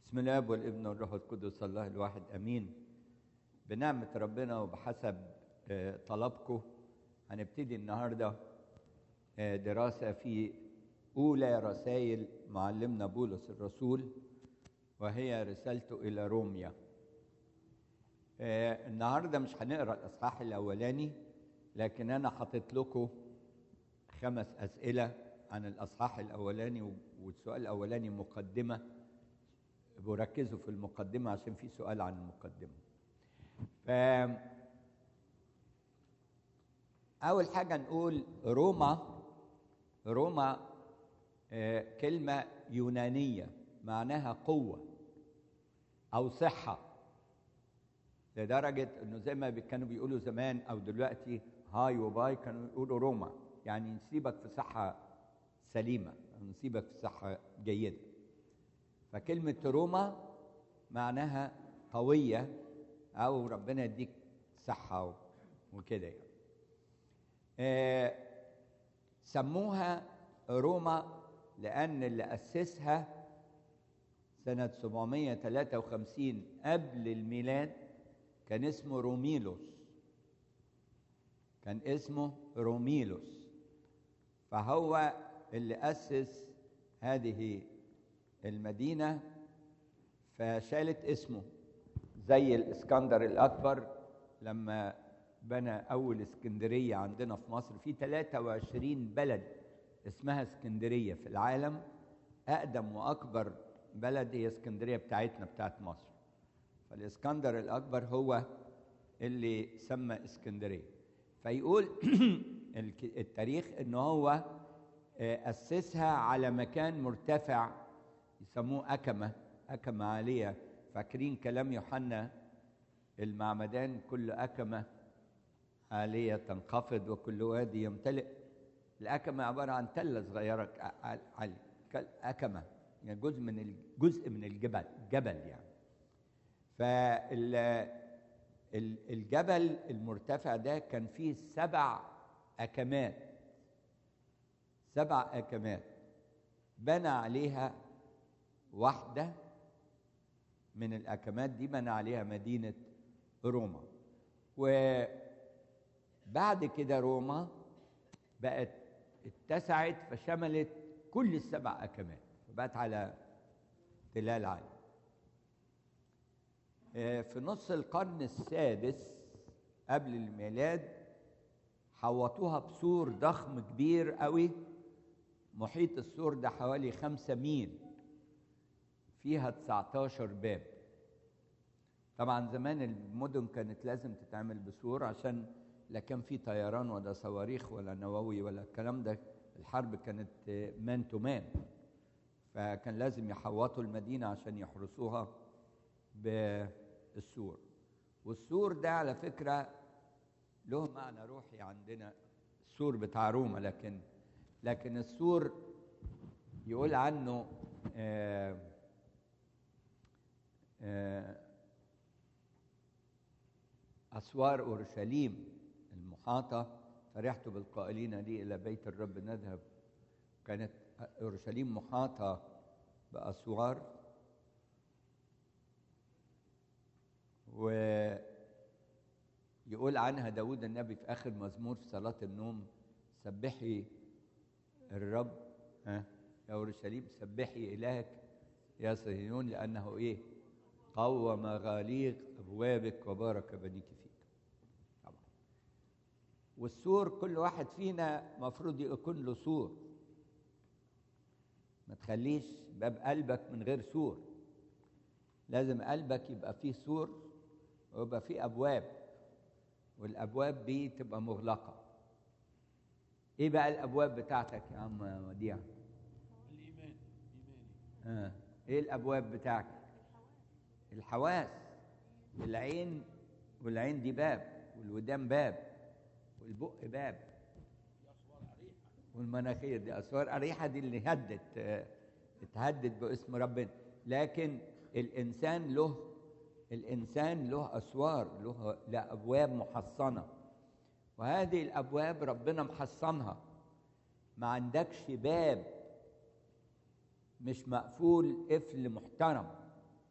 بسم الله والابن والروح القدس الله الواحد امين بنعمه ربنا وبحسب آه، طلبكم هنبتدي النهارده آه، دراسه في اولى رسائل معلمنا بولس الرسول وهي رسالته الى روميا آه، النهارده مش هنقرا الاصحاح الاولاني لكن انا حاطط لكم خمس اسئله عن الاصحاح الاولاني والسؤال الاولاني مقدمه بركزوا في المقدمه عشان في سؤال عن المقدمه ف اول حاجه نقول روما روما آه، كلمه يونانيه معناها قوه او صحه لدرجه انه زي ما بي- كانوا بيقولوا زمان او دلوقتي هاي وباي كانوا يقولوا روما يعني نسيبك في صحه سليمه أو نسيبك في صحه جيده فكلمه روما معناها قويه او ربنا يديك صحه و- وكده يعني آه، سموها روما لان اللي اسسها سنه 753 قبل الميلاد كان اسمه روميلوس كان اسمه روميلوس فهو اللي أسس هذه المدينة فشالت اسمه زي الإسكندر الأكبر لما بنى أول اسكندرية عندنا في مصر في 23 بلد اسمها اسكندرية في العالم أقدم وأكبر بلد هي اسكندرية بتاعتنا بتاعت مصر فالاسكندر الأكبر هو اللي سمى اسكندرية فيقول الك- التاريخ ان هو آه، اسسها على مكان مرتفع يسموه اكمه اكمه عاليه فاكرين كلام يوحنا المعمدان كل اكمه عاليه تنخفض وكل وادي يمتلئ الاكمه عباره عن تله صغيره ك- ع- عاليه كال- اكمه يعني جزء من ال- جزء من الجبل جبل يعني فال ال- الجبل المرتفع ده كان فيه سبع أكمات سبع أكمات بنى عليها واحدة من الأكمات دي بنى عليها مدينة روما وبعد كده روما بقت اتسعت فشملت كل السبع أكمات فبقت على تلال عالي آه، في نص القرن السادس قبل الميلاد حوطوها بسور ضخم كبير قوي محيط السور ده حوالي خمسة ميل فيها 19 باب طبعا زمان المدن كانت لازم تتعمل بسور عشان لا كان في طيران ولا صواريخ ولا نووي ولا الكلام ده الحرب كانت مان تو مان فكان لازم يحوطوا المدينة عشان يحرسوها بالسور والسور ده على فكرة له معنى روحي عندنا السور بتاع روما لكن لكن السور يقول عنه آه آه أسوار أورشليم المحاطة فرحت بالقائلين لي إلى بيت الرب نذهب كانت أورشليم محاطة بأسوار ويقول عنها داود النبي في آخر مزمور في صلاة النوم سبحي الرب ها يا أورشليم سبحي إلهك يا صهيون لأنه إيه قوى مغاليق أبوابك وبارك بنيك فيك طبعا والسور كل واحد فينا مفروض يكون له سور ما تخليش باب قلبك من غير سور لازم قلبك يبقى فيه سور ويبقى فيه ابواب والابواب دي تبقى مغلقه ايه بقى الابواب بتاعتك يا عم وديع الإيمان إيماني آه. ايه الابواب بتاعتك الحواس العين والعين دي باب والودان باب والبق باب في أسوار أريحة والمناخير دي اسوار اريحه دي اللي هدت آه، اتهدت باسم ربنا لكن الانسان له الانسان له اسوار له له ابواب محصنه وهذه الابواب ربنا محصنها ما عندكش باب مش مقفول قفل محترم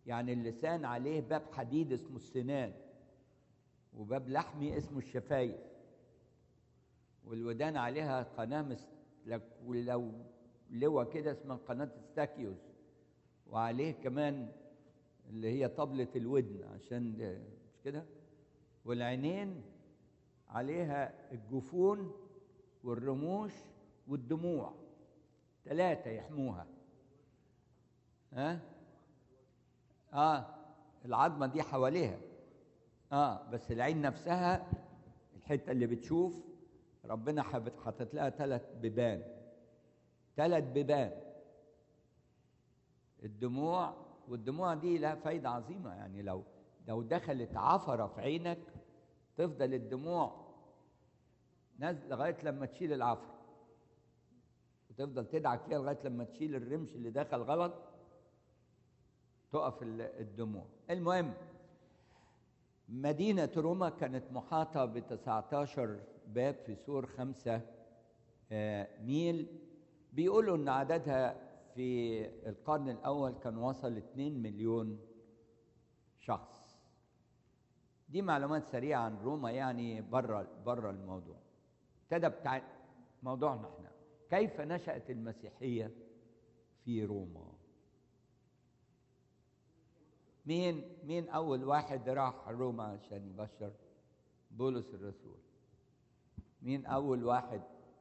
يعني اللسان عليه باب حديد اسمه السنان وباب لحمي اسمه الشفايف والودان عليها قناة مسلك ولو لواء كده اسمها قناة ستاكيوس وعليه كمان اللي هي طبلة الودن عشان مش كده والعينين عليها الجفون والرموش والدموع ثلاثة يحموها ها اه العظمة دي حواليها اه بس العين نفسها الحتة اللي بتشوف ربنا حاطط لها ثلاث بيبان ثلاث بيبان الدموع والدموع دي لها فايدة عظيمة يعني لو لو دخلت عفرة في عينك تفضل الدموع نازل لغاية لما تشيل العفرة وتفضل تدعك فيها لغاية لما تشيل الرمش اللي دخل غلط تقف الدموع المهم مدينة روما كانت محاطة ب 19 باب في سور خمسة ميل بيقولوا ان عددها في القرن الاول كان وصل 2 مليون شخص دي معلومات سريعه عن روما يعني بره بره الموضوع ابتدى بتاع موضوعنا احنا كيف نشأت المسيحية في روما مين مين أول واحد راح روما عشان يبشر بولس الرسول مين أول واحد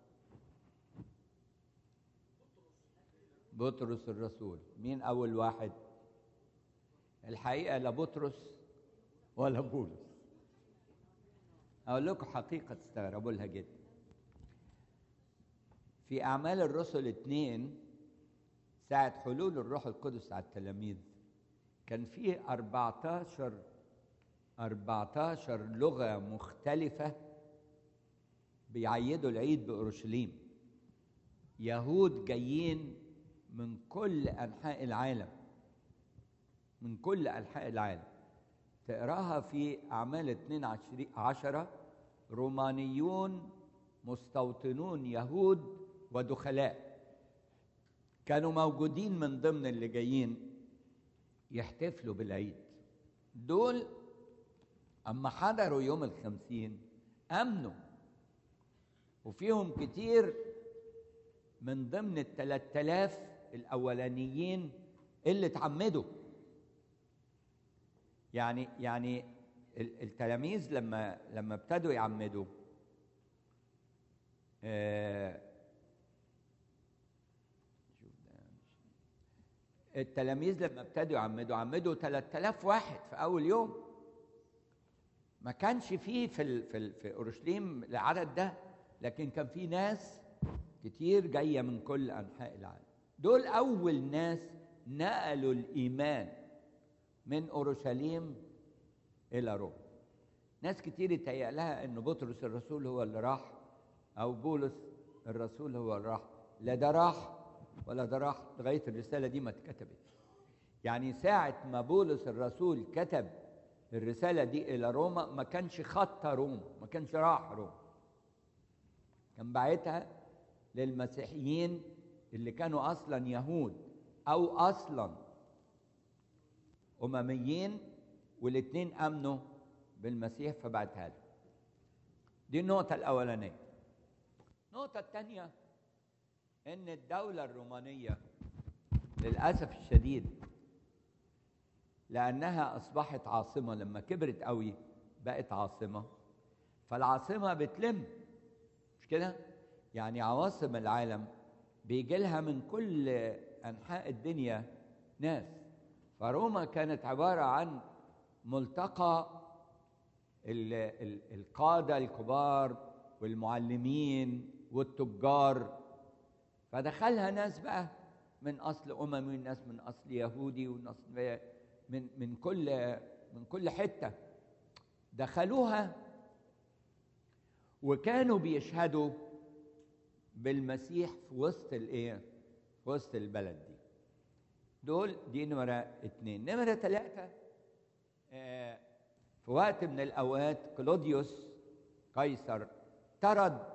بطرس الرسول مين أول واحد الحقيقة لا بطرس ولا بولس أقول لكم حقيقة تستغربوا لها جدا في أعمال الرسل اتنين ساعة حلول الروح القدس على التلاميذ كان فيه 14 14 لغة مختلفة بيعيدوا العيد بأورشليم يهود جايين من كل أنحاء العالم من كل أنحاء العالم تقراها في أعمال 22 عشرة رومانيون مستوطنون يهود ودخلاء كانوا موجودين من ضمن اللي جايين يحتفلوا بالعيد دول أما حضروا يوم الخمسين أمنوا وفيهم كتير من ضمن الثلاث آلاف الأولانيين اللي اتعمدوا يعني يعني التلاميذ لما لما ابتدوا يعمدوا آه التلاميذ لما ابتدوا يعمدوا عمدوا 3000 واحد في اول يوم ما كانش فيه في ال في, ال في اورشليم العدد ده لكن كان في ناس كتير جايه من كل انحاء العالم دول اول ناس نقلوا الايمان من اورشليم الى روما ناس كتير يتهيأ لها ان بطرس الرسول هو اللي راح او بولس الرسول هو اللي راح لا ده راح ولا ده راح لغايه الرساله دي ما اتكتبت يعني ساعه ما بولس الرسول كتب الرساله دي الى روما ما كانش خط روما ما كانش راح روما كان باعتها للمسيحيين اللي كانوا اصلا يهود او اصلا امميين والاثنين امنوا بالمسيح فبعتها له دي النقطه الاولانيه النقطه الثانيه ان الدوله الرومانيه للاسف الشديد لانها اصبحت عاصمه لما كبرت قوي بقت عاصمه فالعاصمه بتلم مش كده يعني عواصم العالم بيجي لها من كل انحاء الدنيا ناس فروما كانت عباره عن ملتقى ال ال القاده الكبار والمعلمين والتجار فدخلها ناس بقى من اصل اممي وناس من اصل يهودي وناس من من كل من كل حته دخلوها وكانوا بيشهدوا بالمسيح في وسط الايه؟ في وسط البلد دي. دول دي نمرة اتنين، نمرة تلاتة آه في وقت من الأوقات كلوديوس قيصر طرد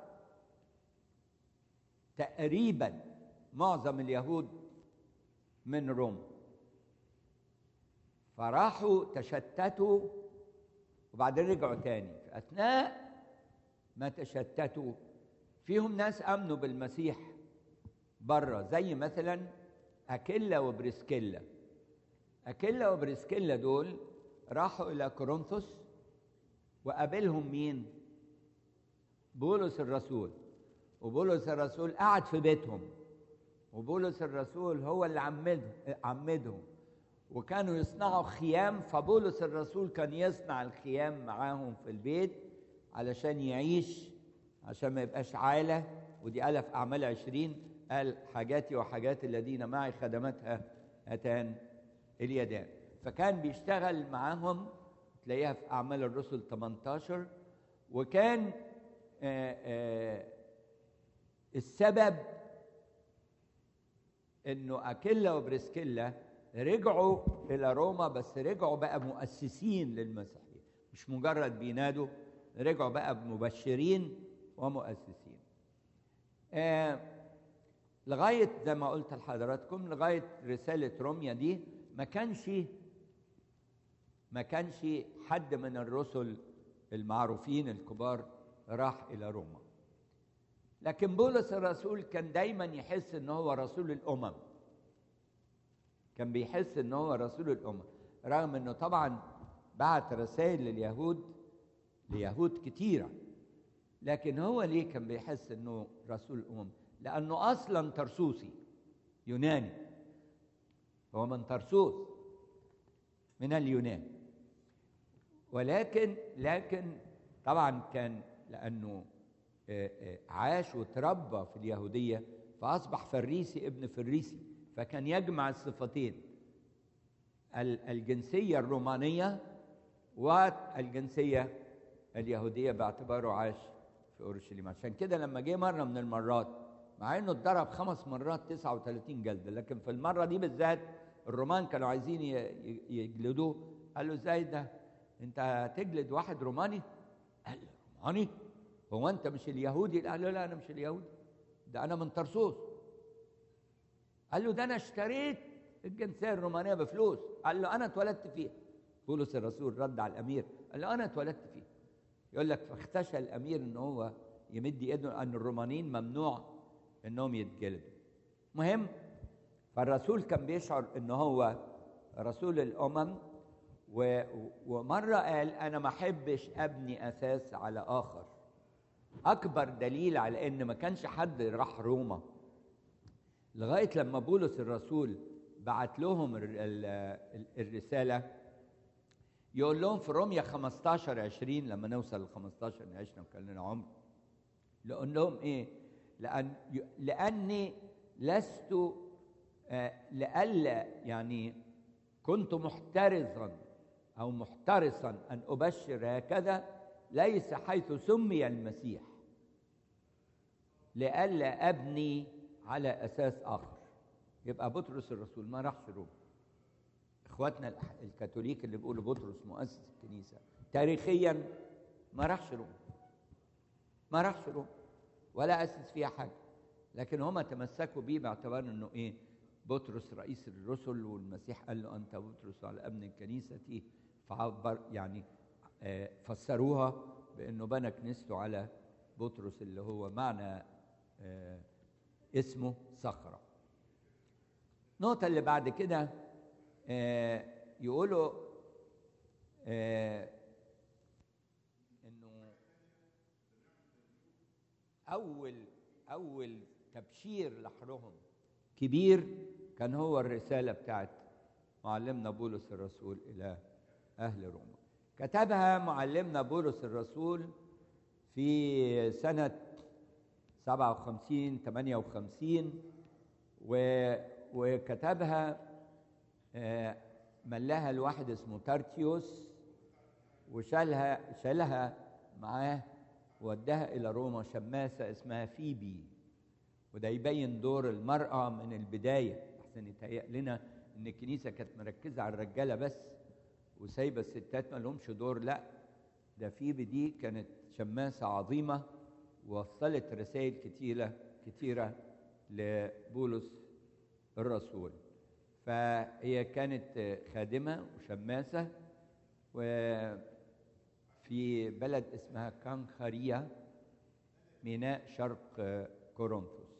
تقريبا معظم اليهود من روما فراحوا تشتتوا وبعدين رجعوا تاني في اثناء ما تشتتوا فيهم ناس امنوا بالمسيح بره زي مثلا اكيلا وبريسكيلا اكيلا وبريسكيلا دول راحوا الى كورنثوس وقابلهم مين بولس الرسول وبولس الرسول قعد في بيتهم وبولس الرسول هو اللي عمد عمدهم وكانوا يصنعوا خيام فبولس الرسول كان يصنع الخيام معاهم في البيت علشان يعيش عشان ما يبقاش عالة ودي قالها في أعمال عشرين قال حاجاتي وحاجات الذين معي خدمتها هاتان اليدان فكان بيشتغل معاهم تلاقيها في أعمال الرسل 18 وكان آآ آآ السبب انه اكيلا وبريسكيلا رجعوا الى روما بس رجعوا بقى مؤسسين للمسيحيه مش مجرد بينادوا رجعوا بقى مبشرين ومؤسسين آه لغايه زي ما قلت لحضراتكم لغايه رساله روميا دي ما كانش ما كانش حد من الرسل المعروفين الكبار راح الى روما لكن بولس الرسول كان دايما يحس ان هو رسول الامم كان بيحس ان هو رسول الامم رغم انه طبعا بعت رسائل لليهود ليهود كتيره لكن هو ليه كان بيحس انه رسول الامم لانه اصلا ترسوسي يوناني هو من ترسوس من اليونان ولكن لكن طبعا كان لانه عاش وتربى في اليهوديه فاصبح فريسي ابن فريسي فكان يجمع الصفتين الجنسيه الرومانيه والجنسيه اليهوديه باعتباره عاش في اورشليم عشان كده لما جه مره من المرات مع انه اتضرب خمس مرات 39 جلده لكن في المره دي بالذات الرومان كانوا عايزين يجلدوه قال له ازاي ده انت هتجلد واحد روماني قال له روماني هو انت مش اليهودي قال له لا انا مش اليهودي ده انا من طرسوس قال له ده انا اشتريت الجنسيه الرومانيه بفلوس قال له انا اتولدت فيها بولس الرسول رد على الامير قال له انا اتولدت فيها يقول لك فاختشى الامير ان هو يمد ايده ان الرومانيين ممنوع انهم يتجلدوا مهم فالرسول كان بيشعر ان هو رسول الامم و... ومره قال انا ما احبش ابني اساس على اخر اكبر دليل على ان ما كانش حد راح روما لغايه لما بولس الرسول بعت لهم الرساله يقول لهم في روميا 15 20 لما نوصل ل 15 عشنا وكان لنا عمر يقول لهم ايه؟ لأن لأني لست لئلا يعني كنت محترزا أو محترسا أن أبشر هكذا ليس حيث سمي المسيح لئلا أبني على أساس آخر يبقى بطرس الرسول ما راحش روما اخواتنا الكاثوليك اللي بيقولوا بطرس مؤسس الكنيسه تاريخيا ما راحش روما ما راحش روما ولا اسس فيها حاجه لكن هم تمسكوا بيه باعتبار انه ايه بطرس رئيس الرسل والمسيح قال له انت بطرس على ابن الكنيسه فعبر يعني آه فسروها بانه بنى كنيسته على بطرس اللي هو معنى آه اسمه صخره النقطه اللي بعد كده آه يقولوا آه انه اول اول تبشير لحرهم كبير كان هو الرساله بتاعت معلمنا بولس الرسول الى اهل روما كتبها معلمنا بولس الرسول في سنه 57 58 و وكتبها ملاها الواحد اسمه تارتيوس وشالها شالها معاه وداها الى روما شماسه اسمها فيبي وده يبين دور المراه من البدايه احسن يتهيأ لنا ان الكنيسه كانت مركزه على الرجاله بس وسايبه الستات ما لهمش دور لا ده فيبي دي كانت شماسه عظيمه ووصلت رسائل كتيره كتيره لبولس الرسول فهي كانت خادمة وشماسة وفي بلد اسمها كانخاريا ميناء شرق كورنثوس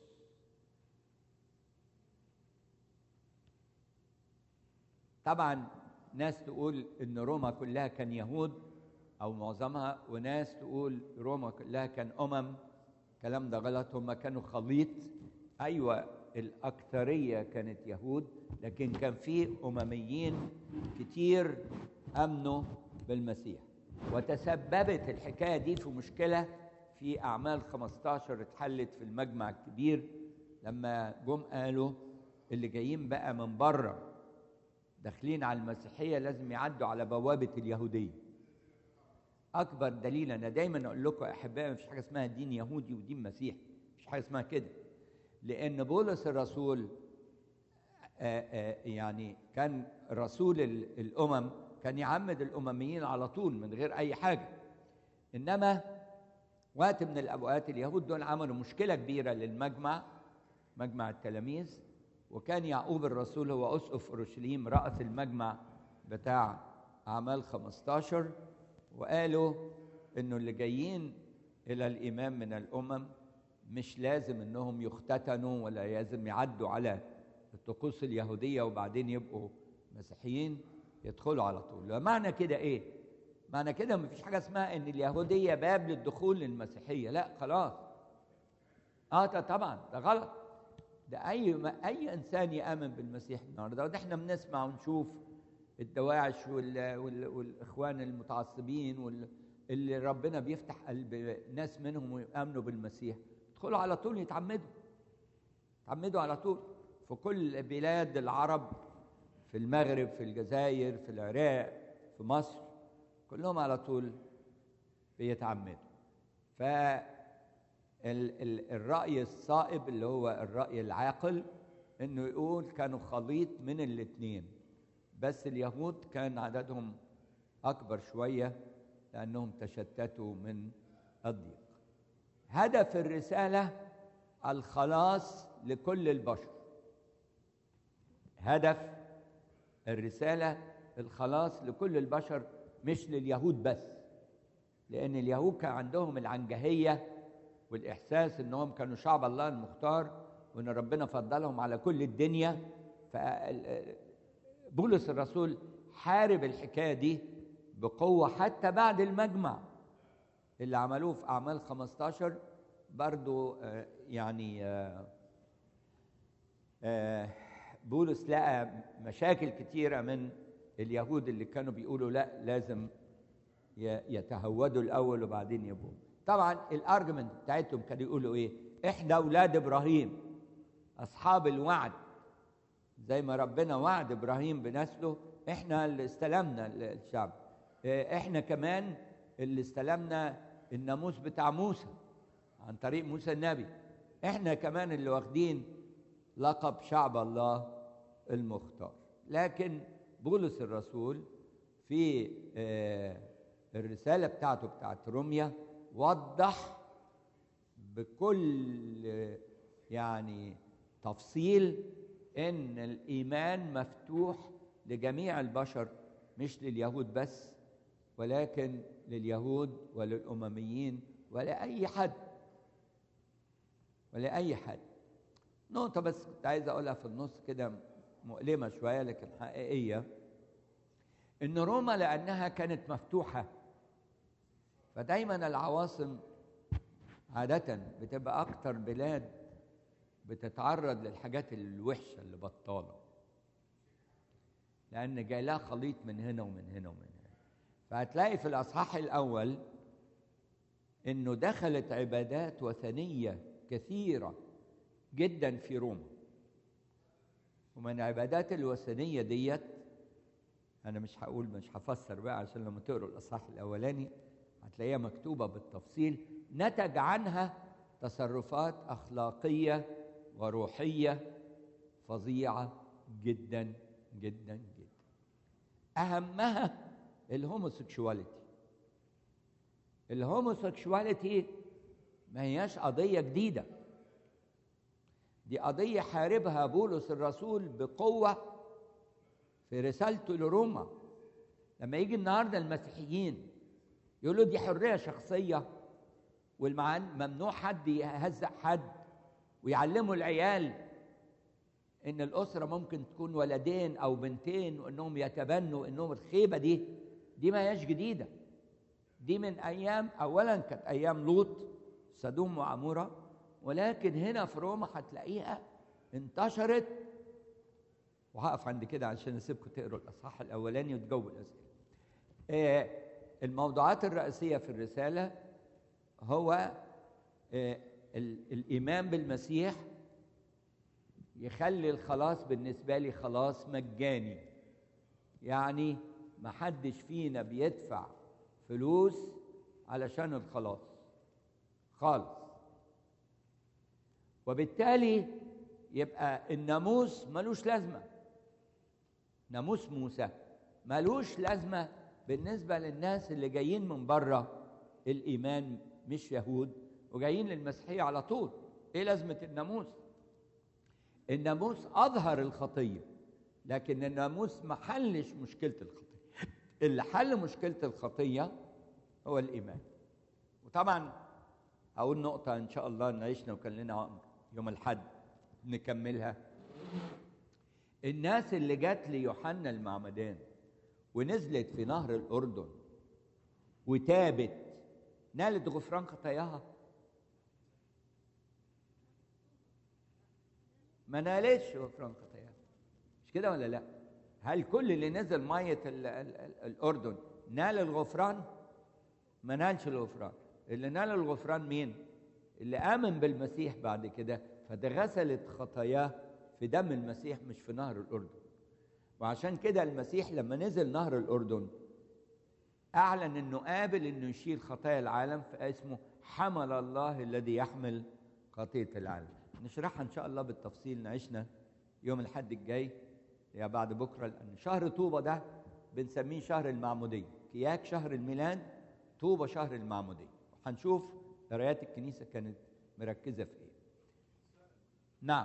طبعا ناس تقول ان روما كلها كان يهود او معظمها وناس تقول روما كلها كان امم الكلام ده غلط هم كانوا خليط ايوه الاكثريه كانت يهود لكن كان في امميين كتير امنوا بالمسيح وتسببت الحكايه دي في مشكله في اعمال 15 اتحلت في المجمع الكبير لما جم قالوا اللي جايين بقى من بره داخلين على المسيحيه لازم يعدوا على بوابه اليهوديه اكبر دليل انا دايما اقول لكم يا احبائي مفيش حاجه اسمها دين يهودي ودين مسيحي مفيش حاجه اسمها كده لان بولس الرسول آآ آآ يعني كان رسول الامم كان يعمد الامميين على طول من غير اي حاجه انما وقت من الاوقات اليهود دول عملوا مشكله كبيره للمجمع مجمع التلاميذ وكان يعقوب الرسول هو اسقف اورشليم راس المجمع بتاع اعمال 15 وقالوا انه اللي جايين الى الايمان من الامم مش لازم انهم يختتنوا ولا لازم يعدوا على الطقوس اليهوديه وبعدين يبقوا مسيحيين يدخلوا على طول معنى كده ايه معنى كده مفيش حاجه اسمها ان اليهوديه باب للدخول للمسيحيه لا خلاص اه ده طبعا ده غلط ده اي ما اي انسان يامن بالمسيح النهارده وده احنا بنسمع ونشوف الدواعش وال... وال... والاخوان المتعصبين وال... اللي ربنا بيفتح قلب ناس منهم ويامنوا بالمسيح يدخلوا على طول يتعمدوا يتعمدوا على طول في كل بلاد العرب في المغرب في الجزائر في العراق في مصر كلهم على طول بيتعمدوا ف ال... ال... الرأي الصائب اللي هو الرأي العاقل انه يقول كانوا خليط من الاثنين بس اليهود كان عددهم اكبر شويه لانهم تشتتوا من الضيق هدف الرساله الخلاص لكل البشر هدف الرساله الخلاص لكل البشر مش لليهود بس لان اليهود كان عندهم العنجهيه والاحساس انهم كانوا شعب الله المختار وان ربنا فضلهم على كل الدنيا ف بولس الرسول حارب الحكايه دي بقوه حتى بعد المجمع اللي عملوه في اعمال 15 برضو آه يعني آه آه بولس لقى مشاكل كتيره من اليهود اللي كانوا بيقولوا لا لازم يتهودوا الاول وبعدين يبقوا طبعا الارجمنت بتاعتهم كانوا يقولوا ايه احنا اولاد ابراهيم اصحاب الوعد زي ما ربنا وعد ابراهيم بنسله احنا اللي استلمنا الشعب احنا كمان اللي استلمنا الناموس بتاع موسى عن طريق موسى النبي احنا كمان اللي واخدين لقب شعب الله المختار لكن بولس الرسول في الرساله بتاعته بتاعت روميا وضح بكل يعني تفصيل ان الايمان مفتوح لجميع البشر مش لليهود بس ولكن لليهود وللامميين ولاي حد ولاي حد نقطة بس كنت عايز أقولها في النص كده مؤلمة شوية لكن حقيقية إن روما لأنها كانت مفتوحة فدايما العواصم عادة بتبقى أكتر بلاد بتتعرض للحاجات الوحشة اللي بطالة لأن جاي لها خليط من هنا ومن هنا ومن هنا فهتلاقي في الأصحاح الأول إنه دخلت عبادات وثنية كثيرة جدا في روما ومن العبادات الوثنية ديت أنا مش هقول مش هفسر بقى عشان لما تقروا الأصحاح الأولاني هتلاقيها مكتوبة بالتفصيل نتج عنها تصرفات أخلاقية وروحية فظيعة جدا جدا جدا أهمها الهوموسيكشواليتي الهوموسيكشواليتي ما هياش قضية جديدة دي قضية حاربها بولس الرسول بقوة في رسالته لروما لما يجي النهارده المسيحيين يقولوا دي حريه شخصيه والمعان ممنوع حد يهزق حد ويعلموا العيال ان الاسره ممكن تكون ولدين او بنتين وانهم يتبنوا انهم الخيبه دي دي ما هياش جديده دي من ايام اولا كانت ايام لوط سدوم وعموره ولكن هنا في روما هتلاقيها انتشرت وهقف عند كده عشان اسيبكم تقروا الاصحاح الاولاني وتجاوبوا الاسئله. آه الموضوعات الرئيسيه في الرساله هو آه الايمان بالمسيح يخلي الخلاص بالنسبه لي خلاص مجاني. يعني ما حدش فينا بيدفع فلوس علشان الخلاص خالص. وبالتالي يبقى الناموس ملوش لازمه ناموس موسى ملوش لازمه بالنسبه للناس اللي جايين من بره الايمان مش يهود وجايين للمسيحيه على طول ايه لازمه الناموس الناموس اظهر الخطيه لكن الناموس ما حلش مشكله الخطيه اللي حل مشكله الخطيه هو الايمان وطبعا اقول نقطه ان شاء الله نعيشنا وكان لنا يوم الحد نكملها الناس اللي جت ليوحنا المعمدان ونزلت في نهر الأردن وتابت نالت غفران خطاياها ما نالتش غفران خطاياها مش كده ولا لا هل كل اللي نزل مية ال ال ال الأردن نال الغفران ما نالش الغفران اللي نال الغفران مين اللي آمن بالمسيح بعد كده فتغسلت خطاياه في دم المسيح مش في نهر الأردن وعشان كده المسيح لما نزل نهر الأردن أعلن إنه قابل إنه يشيل خطايا العالم فاسمه حمل الله الذي يحمل خطية العالم نشرحها إن شاء الله بالتفصيل نعيشنا يوم الحد الجاي يا بعد بكرة لأن شهر طوبة ده بنسميه شهر المعمودية كياك شهر الميلاد طوبة شهر المعمودية هنشوف قرايات الكنيسة كانت مركزة في إيه نعم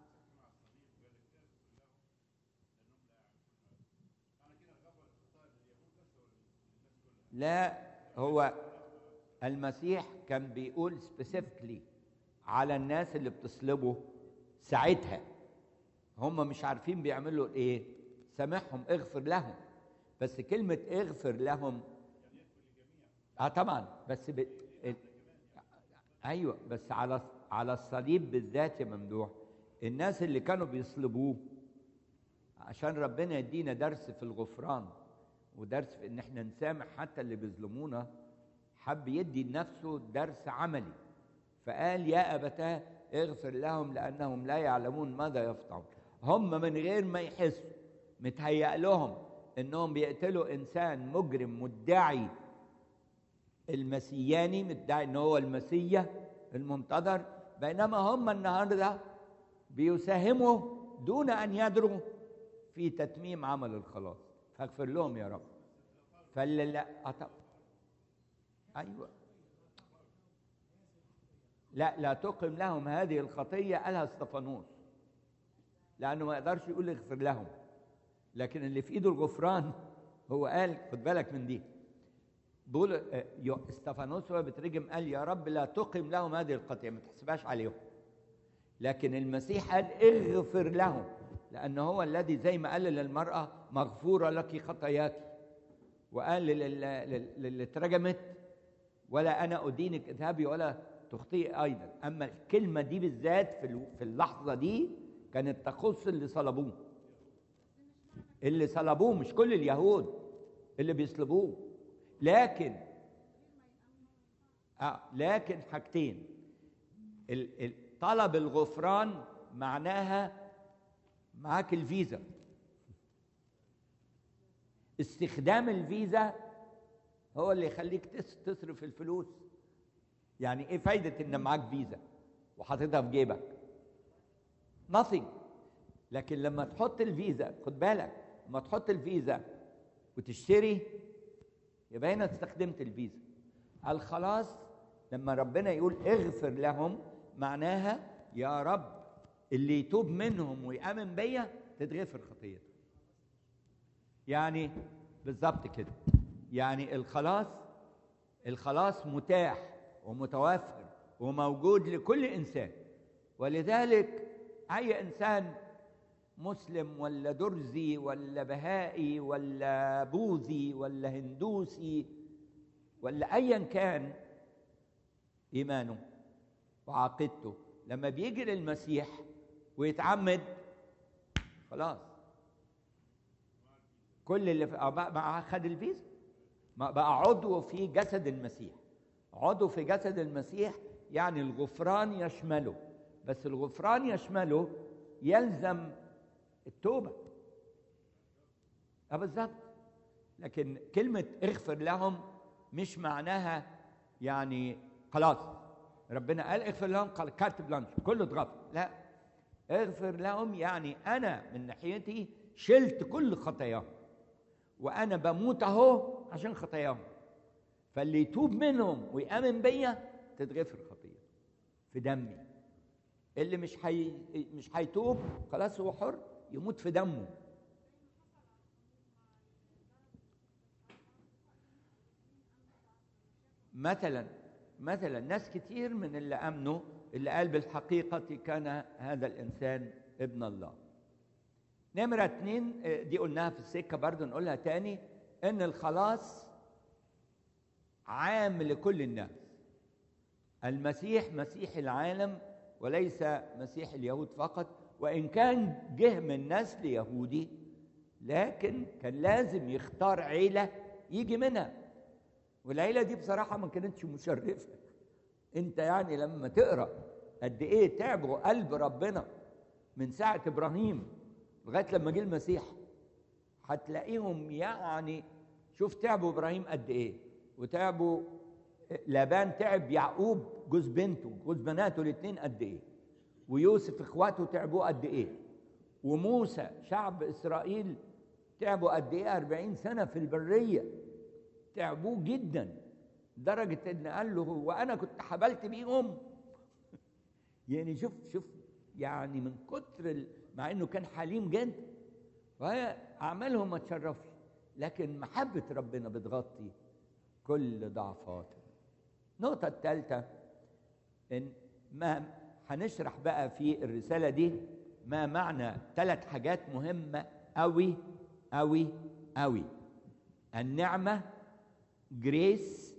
لا هو المسيح كان بيقول سبيسيفيكلي على الناس اللي بتصلبه ساعتها هم مش عارفين بيعملوا ايه سامحهم اغفر لهم بس كلمة اغفر لهم اه طبعا بس ب... ايوه بس على على الصليب بالذات يا ممدوح الناس اللي كانوا بيصلبوه عشان ربنا يدينا درس في الغفران ودرس في ان احنا نسامح حتى اللي بيظلمونا حب يدي لنفسه درس عملي فقال يا ابتاه اغفر لهم لانهم لا يعلمون ماذا يفعلون هم من غير ما يحسوا متهيأ لهم انهم بيقتلوا انسان مجرم مدعي المسياني مدعي ان هو المسيا المنتظر بينما هم النهارده بيساهموا دون ان يدروا في تتميم عمل الخلاص فاغفر لهم يا رب فاللي لا أطب. ايوه لا لا تقم لهم هذه الخطيه قالها استفانوس لانه ما يقدرش يقول اغفر لهم لكن اللي في ايده الغفران هو قال خد بالك من دي بيقول استفانوس هو بترجم قال يا رب لا تقم لهم هذه الخطيه ما تحسبهاش عليهم لكن المسيح قال اغفر لهم لأنه هو الذي زي ما قال للمرأة مغفورة لك خطاياك وقال للي اترجمت ولا أنا أدينك اذهبي ولا تخطئي أيضا أما الكلمة دي بالذات في في اللحظة دي كانت تخص اللي صلبوه اللي صلبوه مش كل اليهود اللي بيصلبوه لكن آه لكن حاجتين طلب الغفران معناها معاك الفيزا استخدام الفيزا هو اللي يخليك تصرف الفلوس يعني ايه فايدة ان معاك فيزا وحاططها في جيبك nothing لكن لما تحط الفيزا خد بالك لما تحط الفيزا وتشتري يبقى هنا استخدمت الفيزا الخلاص لما ربنا يقول اغفر لهم معناها يا رب اللي يتوب منهم ويأمن بيا تتغفر خطيته يعني بالظبط كده يعني الخلاص الخلاص متاح ومتوفر وموجود لكل انسان ولذلك اي انسان مسلم ولا درزي ولا بهائي ولا بوذي ولا هندوسي ولا ايا كان ايمانه وعقيدته لما بيجي للمسيح ويتعمد خلاص كل اللي في آه بقى بقى خد الفيزا ما بقى عضو في جسد المسيح عضو في جسد المسيح يعني الغفران يشمله بس الغفران يشمله يلزم التوبة اه بالظبط لكن كلمة اغفر لهم مش معناها يعني خلاص ربنا قال اغفر لهم قال كارت بلانش كله اتغفر لا اغفر لهم يعني انا من ناحيتي شلت كل خطاياهم وانا بموت اهو عشان خطاياهم فاللي يتوب منهم ويامن بيا تتغفر خطيئته في دمي اللي مش حي... مش هيتوب خلاص هو حر يموت في دمه مثلا مثلا ناس كتير من اللي امنوا اللي قال بالحقيقه كان هذا الانسان ابن الله نمرة اتنين آه، دي قلناها في السكة برضو نقولها تاني ان الخلاص عام لكل الناس المسيح مسيح العالم وليس مسيح اليهود فقط وان كان جه من نسل يهودي لكن كان لازم يختار عيله يجي منها والعيله دي بصراحه ما كانتش مشرفه انت يعني لما تقرا قد ايه تعبوا قلب ربنا من ساعه ابراهيم لغايه لما جه المسيح هتلاقيهم يعني شوف تعبوا ابراهيم قد ايه وتعبوا لابان تعب يعقوب جوز بنته جوز بناته الاثنين قد ايه ويوسف اخواته تعبوا قد ايه وموسى شعب اسرائيل تعبوا قد ايه 40 سنه في البريه تعبوه جدا درجه ان قال له وانا كنت حبلت بيهم يعني شوف شوف يعني من كتر ال... مع انه كان حليم جدا وهي اعمالهم ما تشرفش لكن محبه ربنا بتغطي كل ضعفاته النقطه الثالثه ان ما هنشرح بقى في الرساله دي ما معنى ثلاث حاجات مهمه قوي قوي قوي النعمه جريس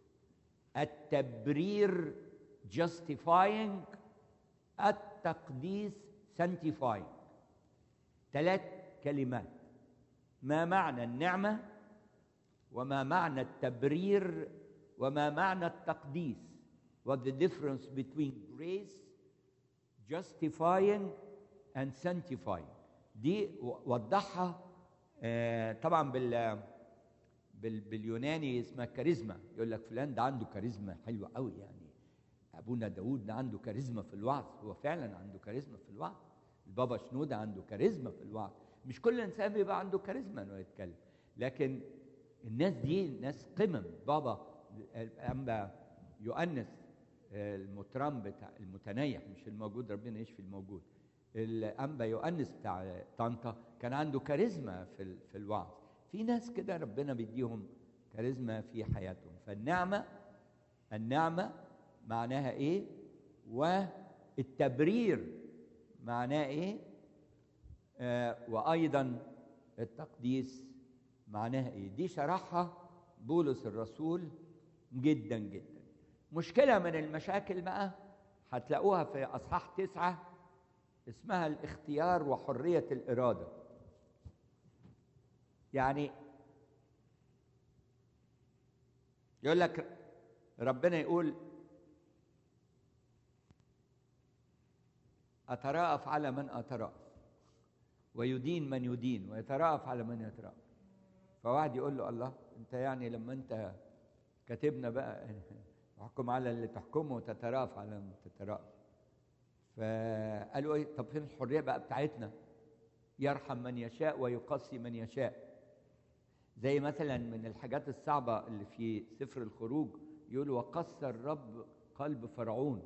التبرير justifying التقديس sanctifying ثلاث كلمات ما معنى النعمة وما معنى التبرير وما معنى التقديس what the difference between grace justifying and sanctifying دي وضحها آه، طبعا بال بال باليوناني اسمها كاريزما يقول لك فلان ده عنده كاريزما حلوه قوي يعني ابونا داود ده عنده كاريزما في الوعظ هو فعلا عنده كاريزما في الوعظ البابا شنودة عنده كاريزما في الوعظ مش كل انسان بيبقى عنده كاريزما انه يتكلم لكن الناس دي ناس قمم بابا الانبا يؤنس المترام بتاع المتنيح مش الموجود ربنا يشفي الموجود الانبا يؤنس بتاع طنطا كان عنده كاريزما في ال- في الوعظ في ناس كده ربنا بيديهم كاريزما في حياتهم فالنعمه النعمه معناها ايه والتبرير معناه ايه آه وايضا التقديس معناها ايه دي شرحها بولس الرسول جدا جدا مشكله من المشاكل بقى هتلاقوها في اصحاح تسعه اسمها الاختيار وحريه الاراده يعني يقول لك ربنا يقول أتراءف على من أتراءف ويدين من يدين ويتراءف على من يتراءف فواحد يقول له الله أنت يعني لما أنت كاتبنا بقى تحكم على اللي تحكمه وتتراءف على من تتراءف فقالوا ايه طب فين الحريه بقى بتاعتنا يرحم من يشاء ويقصي من يشاء زي مثلا من الحاجات الصعبه اللي في سفر الخروج يقول وقص الرب قلب فرعون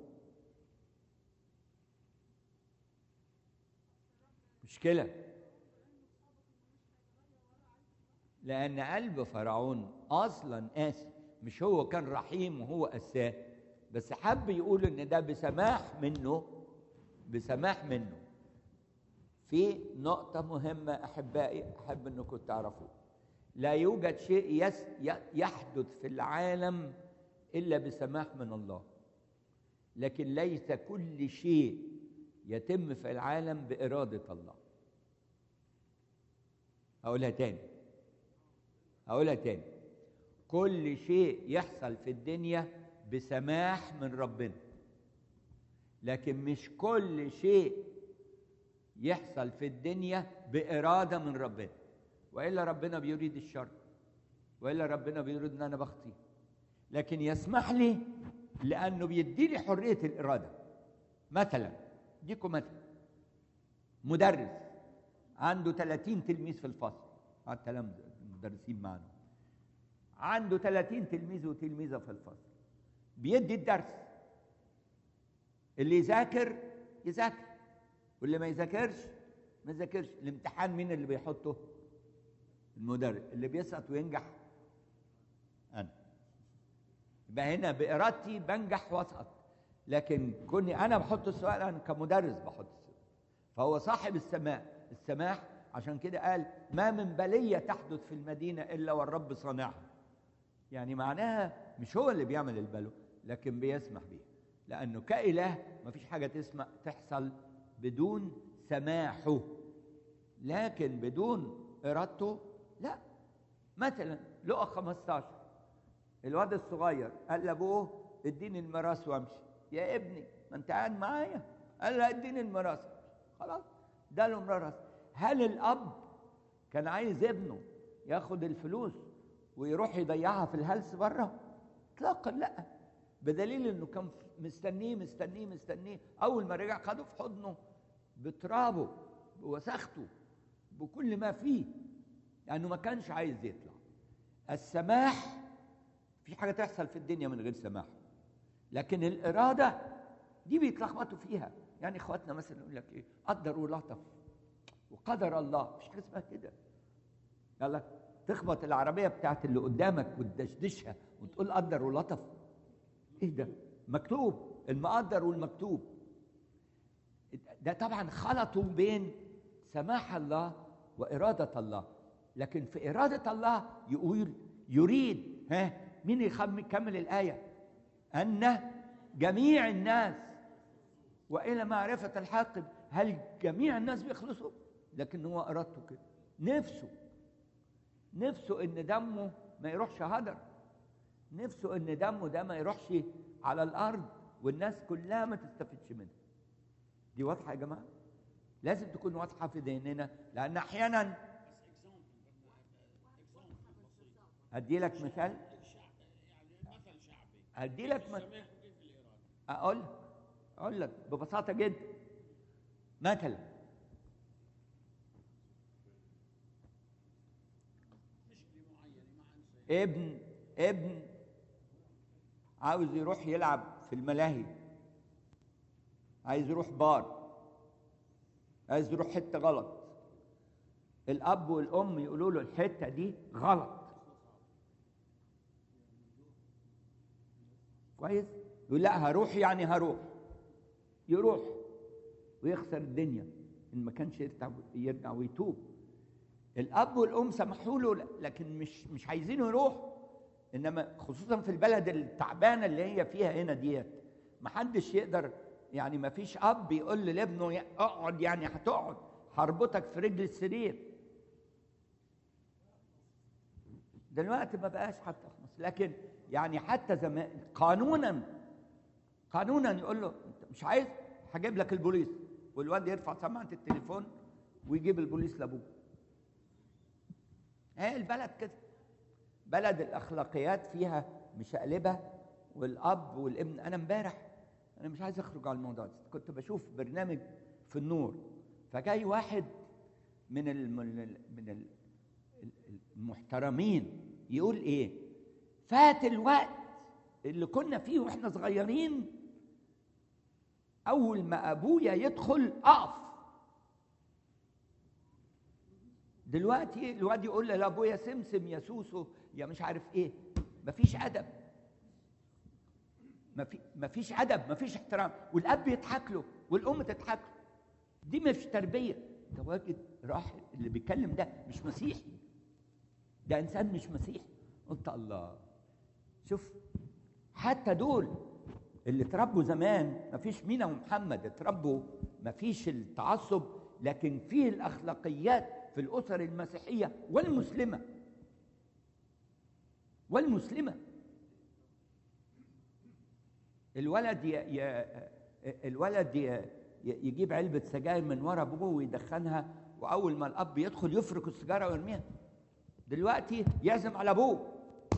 مشكله لان قلب فرعون اصلا قاسي مش هو كان رحيم وهو قساه بس حب يقول ان ده بسماح منه بسماح منه في نقطة مهمة أحبائي أحب أنكم تعرفوا لا يوجد شيء يس يحدث في العالم إلا بسماح من الله لكن ليس كل شيء يتم في العالم بإرادة الله أقولها تاني أقولها تاني كل شيء يحصل في الدنيا بسماح من ربنا لكن مش كل شيء يحصل في الدنيا بإرادة من ربنا وإلا ربنا بيريد الشر وإلا ربنا بيريد إن أنا بخطي لكن يسمح لي لأنه بيديني حرية الإرادة مثلا ديكم مثلا مدرس عنده 30 تلميذ في الفصل على التلامذة المدرسين معنا عنده 30 تلميذ وتلميذة في الفصل بيدي الدرس اللي يذاكر يذاكر واللي ما يذاكرش ما يذاكرش الامتحان مين اللي بيحطه المدرس اللي بيسقط وينجح انا يبقى هنا بارادتي بنجح واسقط لكن كوني انا بحط السؤال انا كمدرس بحط السؤال فهو صاحب السماء السماح عشان كده قال ما من بليه تحدث في المدينه الا والرب صانعها يعني معناها مش هو اللي بيعمل البلو لكن بيسمح بيها لانه كاله ما فيش حاجه تسمع تحصل بدون سماحه لكن بدون ارادته لا مثلا لقى 15 الواد الصغير قال لابوه اديني الميراث وامشي يا ابني ما انت قاعد معايا قال له اديني الميراث خلاص ده له ميراث هل الاب كان عايز ابنه ياخد الفلوس ويروح يضيعها في الهلس بره اطلاقا لا بدليل انه كان مستنيه مستنيه مستنيه اول ما رجع خده في حضنه بترابه بوساخته بكل ما فيه لانه ما كانش عايز يطلع السماح في حاجه تحصل في الدنيا من غير سماح لكن الاراده دي بيتلخبطوا فيها يعني اخواتنا مثلا يقول لك ايه قدر ولطف وقدر الله مش حاجه اسمها كده يلا تخبط العربيه بتاعت اللي قدامك وتدشدشها وتقول قدر ولطف ايه ده مكتوب المقدر والمكتوب ده طبعا خلطوا بين سماح الله وإرادة الله لكن في إرادة الله يقول يريد ها مين يكمل الآية أن جميع الناس وإلى معرفة الحق هل جميع الناس بيخلصوا لكن هو إرادته كده نفسه نفسه إن دمه ما يروحش هدر نفسه إن دمه ده ما يروحش على الأرض والناس كلها ما تستفدش منه دي واضحه يا جماعه لازم تكون واضحه في ذهننا لان احيانا هدي لك مثال هدي لك مثال اقول اقول لك ببساطه جدا مثلا ابن ابن عاوز يروح يلعب في الملاهي عايز يروح بار عايز يروح حته غلط الاب والام يقولوا له الحته دي غلط كويس يقول لا هروح يعني هروح يروح ويخسر الدنيا ان ما كانش يرجع يرجع ويتوب الاب والام سمحوا له لكن مش مش عايزينه يروح انما خصوصا في البلد التعبانه اللي هي فيها هنا ديت محدش يقدر يعني ما فيش اب يقول لابنه اقعد يعني هتقعد هربطك في رجل السرير دلوقتي ما بقاش حتى في مصر لكن يعني حتى زمان قانونا قانونا يقول له انت مش عايز هجيب لك البوليس والواد يرفع سماعه التليفون ويجيب البوليس لابوه هي البلد كده بلد الاخلاقيات فيها مشقلبه والاب والابن انا امبارح انا مش عايز اخرج على الموضوع ده كنت بشوف برنامج في النور فجاي واحد من الم... من المحترمين يقول ايه فات الوقت اللي كنا فيه واحنا صغيرين اول ما ابويا يدخل اقف دلوقتي الواد يقول لابويا سمسم يا سوسو يا مش عارف ايه مفيش ادب مفي مفيش ادب مفيش احترام والاب يضحك له والام تضحك له دي مش تربيه ده واجد راح اللي بيتكلم ده مش مسيحي ده انسان مش مسيحي قلت الله شوف حتى دول اللي اتربوا زمان مفيش مينا ومحمد اتربوا مفيش التعصب لكن فيه الاخلاقيات في الاسر المسيحيه والمسلمه والمسلمه الولد ي... ي... الولد ي... يجيب علبه سجاير من ورا ابوه ويدخنها واول ما الاب يدخل يفرك السيجاره ويرميها دلوقتي يعزم على ابوه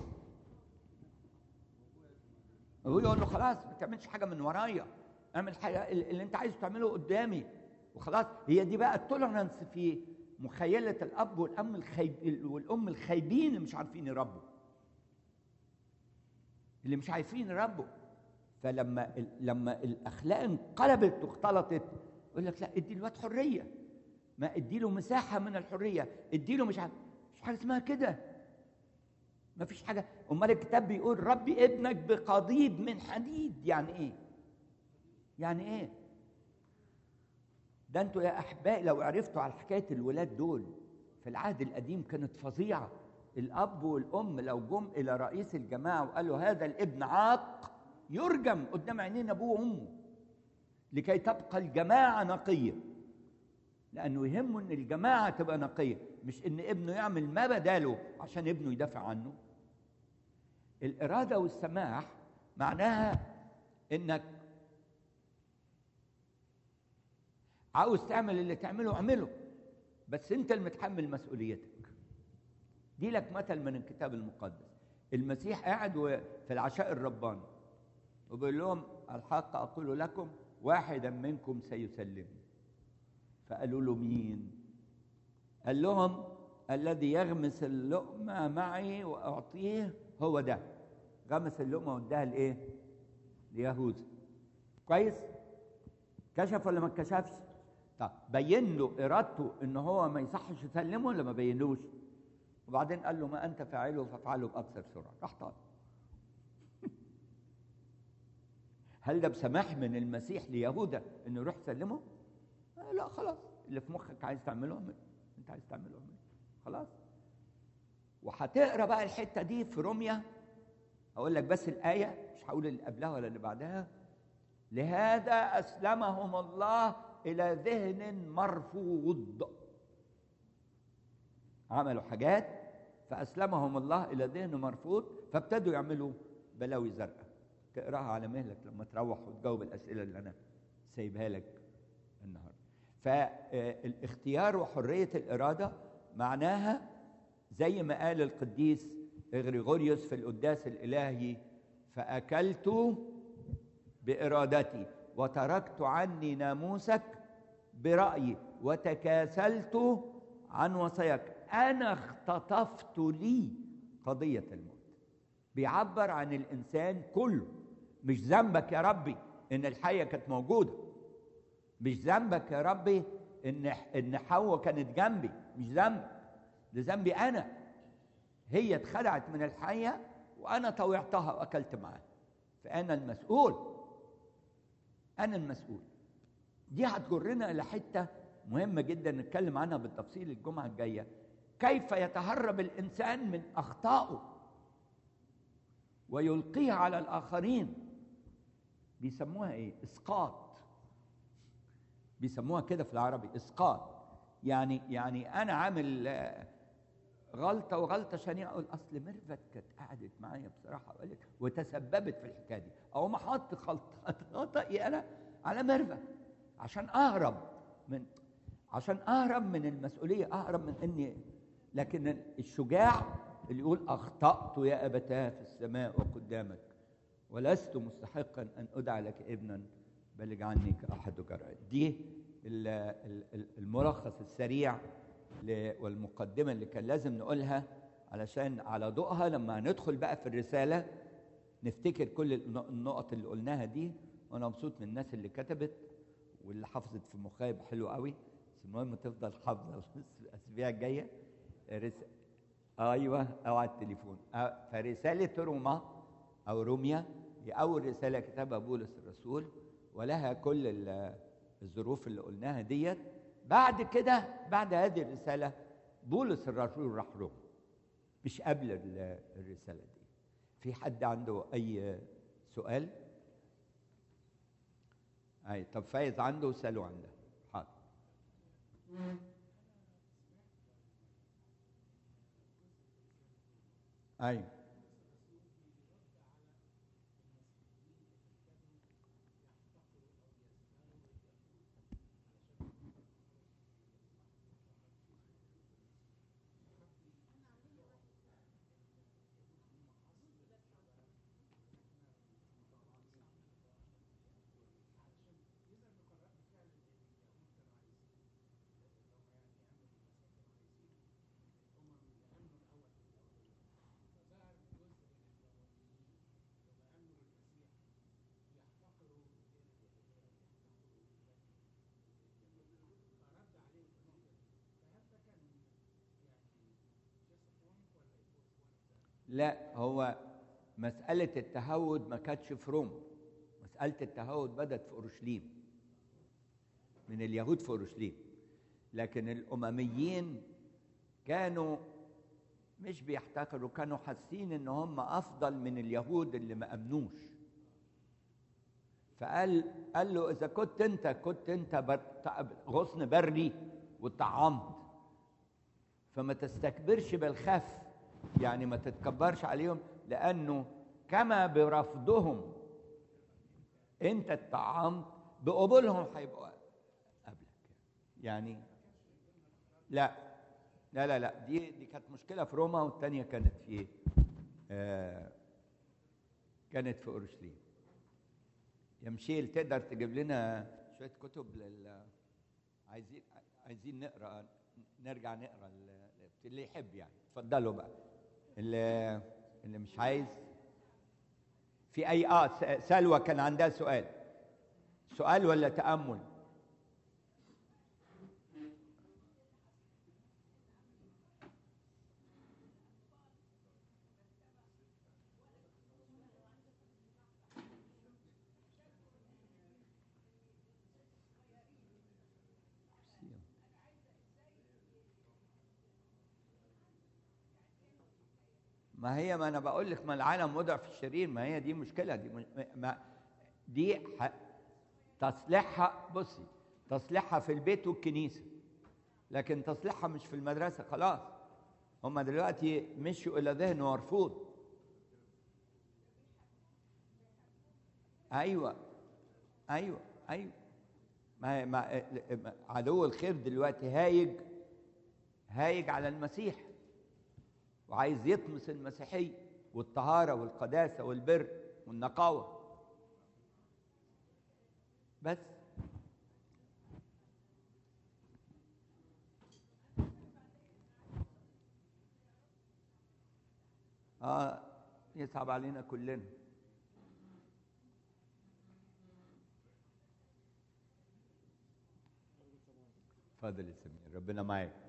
ابوه يقول له خلاص ما تعملش حاجه من ورايا اعمل حاجه اللي انت عايزه تعمله قدامي وخلاص هي دي بقى التولرنس في مخيله الاب والام الخيب والام الخايبين اللي مش عارفين يربوا اللي مش عارفين يربوا فلما لما الاخلاق انقلبت واختلطت يقول لك لا ادي الواد حريه ما ادي له مساحه من الحريه ادي له مش عارف مش حاجه اسمها كده ما فيش حاجه امال الكتاب بيقول ربي ابنك بقضيب من حديد يعني ايه يعني ايه ده انتوا يا احبائي لو عرفتوا على حكايه الولاد دول في العهد القديم كانت فظيعه الاب والام لو جم الى رئيس الجماعه وقالوا هذا الابن عاق يرجم قدام عينين ابوه وامه لكي تبقى الجماعه نقيه لانه يهمه ان الجماعه تبقى نقيه مش ان ابنه يعمل ما بداله عشان ابنه يدافع عنه الاراده والسماح معناها انك عاوز تعمل اللي تعمله اعمله بس انت المتحمل مسؤوليتك دي لك مثل من الكتاب المقدس المسيح قاعد في العشاء الرباني وبيقول لهم الحق اقول لكم واحدا منكم سيسلمني فقالوا له مين قال لهم الذي يغمس اللقمه معي واعطيه هو ده غمس اللقمه واداها لايه ليهوذا كويس كشف ولا ما اتكشفش طب بين له ارادته ان هو ما يصحش يسلمه ولا ما بينلوش وبعدين قال له ما انت فاعله فافعله باكثر سرعه راح طالع هل ده بسماح من المسيح ليهوذا انه يروح يسلمه؟ آه لا خلاص اللي في مخك عايز تعمله اعمله انت عايز تعمله اعمله خلاص وهتقرا بقى الحته دي في روميا هقول لك بس الايه مش هقول اللي قبلها ولا اللي بعدها لهذا اسلمهم الله الى ذهن مرفوض عملوا حاجات فاسلمهم الله الى ذهن مرفوض فابتدوا يعملوا بلاوي زرقاء تقراها على مهلك لما تروح وتجاوب الاسئله اللي انا سايبها لك النهارده فالاختيار وحريه الاراده معناها زي ما قال القديس غريغوريوس في القداس الالهي فاكلت بارادتي وتركت عني ناموسك برايي وتكاسلت عن وصاياك انا اختطفت لي قضيه الموت بيعبر عن الانسان كله مش ذنبك يا ربي ان الحيه كانت موجوده مش ذنبك يا ربي ان ان حواء كانت جنبي مش ذنبك ده ذنبي انا هي اتخدعت من الحيه وانا طوعتها واكلت معاها فانا المسؤول انا المسؤول دي هتجرنا الى حته مهمه جدا نتكلم عنها بالتفصيل الجمعه الجايه كيف يتهرب الانسان من اخطائه ويلقيها على الاخرين بيسموها ايه اسقاط بيسموها كده في العربي اسقاط يعني يعني انا عامل غلطه وغلطه شنيعه اقول اصل ميرفت كانت قعدت معايا بصراحه وقالت وتسببت في الحكايه دي او ما احط خطأي انا على ميرفت عشان اهرب من عشان اهرب من المسؤوليه اهرب من اني لكن الشجاع اللي يقول اخطات يا ابتاه في السماء وقدامك ولست مستحقا ان ادعى لك ابنا بل اجعلني كاحد جرائد دي الملخص السريع والمقدمه اللي كان لازم نقولها علشان على ضوءها لما ندخل بقى في الرساله نفتكر كل النقط اللي قلناها دي وانا مبسوط من الناس اللي كتبت واللي حفظت في مخها حلو قوي المهم تفضل حافظه الاسابيع الجايه رس... ايوه او على التليفون آه، فرساله روما او روميا هي اول رساله كتبها بولس الرسول ولها كل ال- الظروف اللي قلناها ديت بعد كده بعد هذه الرساله بولس الرسول راح روما مش قبل ال- الرساله دي في حد عنده اي سؤال اي طب فايز عنده سألوا عنده حاضر ايوه لا هو مسألة التهود ما كانتش في روما مسألة التهود بدأت في أورشليم من اليهود في أورشليم لكن الأمميين كانوا مش بيحتقروا كانوا حاسين ان هم افضل من اليهود اللي ما امنوش فقال قال له اذا كنت انت كنت انت بر- غصن بري وطعمت فما تستكبرش بالخف يعني ما تتكبرش عليهم لانه كما برفضهم انت اتطعمت بقبولهم هيبقوا قبلك يعني لا لا لا لا دي دي كانت مشكله في روما والثانيه كانت في آه كانت في اورشليم يا مشيل تقدر تجيب لنا شويه كتب لل عايزين عايزين نقرا نرجع نقرا ال- اللي يحب يعني اتفضلوا بقى اللي اللي مش عايز في اي اه س- سلوى كان عندها سؤال سؤال ولا تامل ما هي ما انا بقول لك ما العالم وضع في الشرير ما هي دي مشكله دي مش ما دي ح- تصليحها بصي تصليحها في البيت والكنيسه لكن تصليحها مش في المدرسه خلاص هم دلوقتي مشوا الى ذهن مرفوض ايوه ايوه ايوه ما ما ما- عدو الخير دلوقتي هايج هايج على المسيح وعايز يطمس المسيحيه والطهاره والقداسه والبر والنقاوه بس اه يصعب علينا كلنا اتفضل يا سمير ربنا معاك